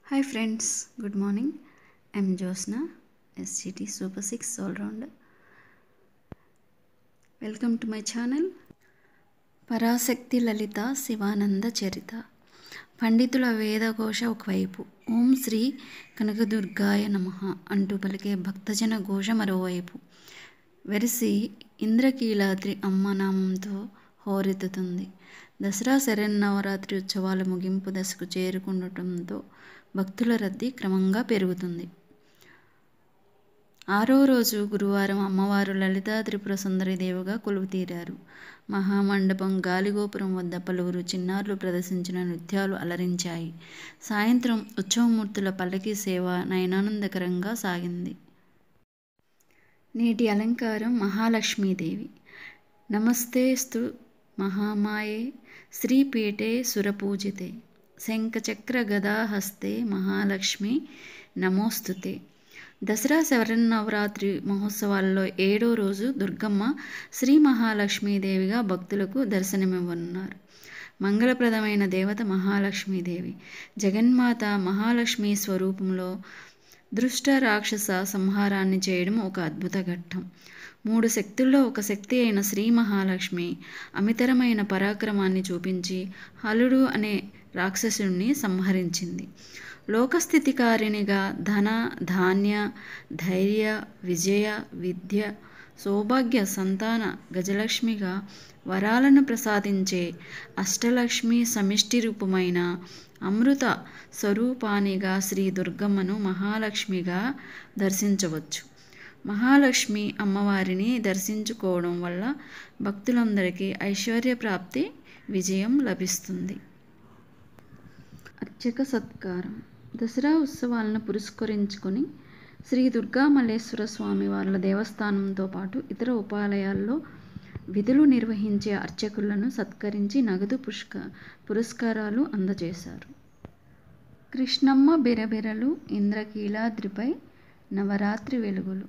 hi friends good morning I'm Jyotsna SGT super six allrounder welcome to my channel పరాశక్తి లలిత శివానంద చరిత పండితుల వేదఘోష ఒకవైపు ఓం శ్రీ కనకదుర్గాయ నమ అంటూ పలికే భక్తజన ఘోష మరోవైపు వెరసి ఇంద్రకీలాద్రి అమ్మ నామంతో హోరెత్తుతుంది దసరా శరన్నవరాత్రి ఉత్సవాల ముగింపు దశకు చేరుకుండటంతో భక్తుల రద్దీ క్రమంగా పెరుగుతుంది ఆరో రోజు గురువారం అమ్మవారు లలితా త్రిపుర సుందరి దేవిగా కొలువుతీరారు మహామండపం గాలిగోపురం వద్ద పలువురు చిన్నారులు ప్రదర్శించిన నృత్యాలు అలరించాయి సాయంత్రం ఉత్సవమూర్తుల పల్లకి సేవ నయనానందకరంగా సాగింది నేటి అలంకారం మహాలక్ష్మీదేవి నమస్తేస్తు మహామాయే శ్రీపీఠే సురపూజితే శంఖచక్ర గదాహస్తే మహాలక్ష్మి నమోస్తుతే దసరా శరన్నవరాత్రి మహోత్సవాల్లో ఏడో రోజు దుర్గమ్మ శ్రీ మహాలక్ష్మీదేవిగా భక్తులకు దర్శనమివ్వనున్నారు మంగళప్రదమైన దేవత మహాలక్ష్మీదేవి జగన్మాత మహాలక్ష్మి స్వరూపంలో దృష్ట రాక్షస సంహారాన్ని చేయడం ఒక అద్భుత ఘట్టం మూడు శక్తుల్లో ఒక శక్తి అయిన శ్రీ మహాలక్ష్మి అమితరమైన పరాక్రమాన్ని చూపించి హలుడు అనే రాక్షసుణ్ణి సంహరించింది లోకస్థితికారిణిగా ధన ధాన్య ధైర్య విజయ విద్య సౌభాగ్య సంతాన గజలక్ష్మిగా వరాలను ప్రసాదించే అష్టలక్ష్మి సమిష్టి రూపమైన అమృత స్వరూపానిగా శ్రీ దుర్గమ్మను మహాలక్ష్మిగా దర్శించవచ్చు మహాలక్ష్మి అమ్మవారిని దర్శించుకోవడం వల్ల భక్తులందరికీ ఐశ్వర్య ప్రాప్తి విజయం లభిస్తుంది అర్చక సత్కారం దసరా ఉత్సవాలను పురస్కరించుకొని శ్రీ దుర్గా మల్లేశ్వర స్వామి వాళ్ళ దేవస్థానంతో పాటు ఇతర ఉపాలయాల్లో విధులు నిర్వహించే అర్చకులను సత్కరించి నగదు పుష్క పురస్కారాలు అందజేశారు కృష్ణమ్మ బెరబెరలు ఇంద్రకీలాద్రిపై నవరాత్రి వెలుగులు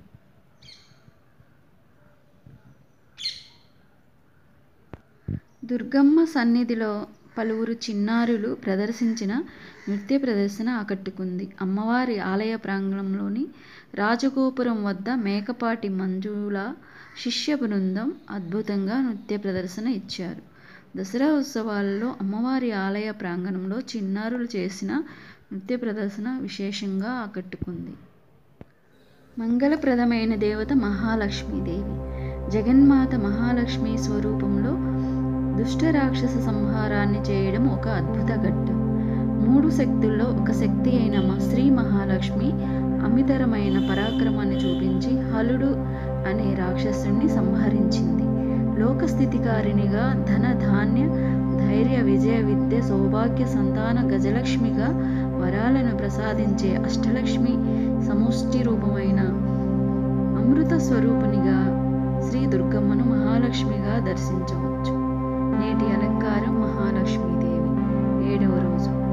దుర్గమ్మ సన్నిధిలో పలువురు చిన్నారులు ప్రదర్శించిన నృత్య ప్రదర్శన ఆకట్టుకుంది అమ్మవారి ఆలయ ప్రాంగణంలోని రాజగోపురం వద్ద మేకపాటి మంజుల శిష్య బృందం అద్భుతంగా నృత్య ప్రదర్శన ఇచ్చారు దసరా ఉత్సవాలలో అమ్మవారి ఆలయ ప్రాంగణంలో చిన్నారులు చేసిన నృత్య ప్రదర్శన విశేషంగా ఆకట్టుకుంది మంగళప్రదమైన దేవత మహాలక్ష్మీదేవి జగన్మాత మహాలక్ష్మి స్వరూపంలో దుష్ట రాక్షస సంహారాన్ని చేయడం ఒక అద్భుత ఘట్టం మూడు శక్తుల్లో ఒక శక్తి అయిన శ్రీ మహాలక్ష్మి అమితరమైన పరాక్రమాన్ని చూపించి హలుడు అనే రాక్షసుని సంహరించింది లోకస్థితికారినిగా ధన ధాన్య ధైర్య విజయ విద్య సౌభాగ్య సంతాన గజలక్ష్మిగా వరాలను ప్రసాదించే అష్టలక్ష్మి సముష్టి రూపమైన అమృత స్వరూపునిగా శ్రీ దుర్గమ్మను మహాలక్ష్మిగా దర్శించవచ్చు నేటి అలంకారం మహాలక్ష్మీదేవి ఏడవ రోజు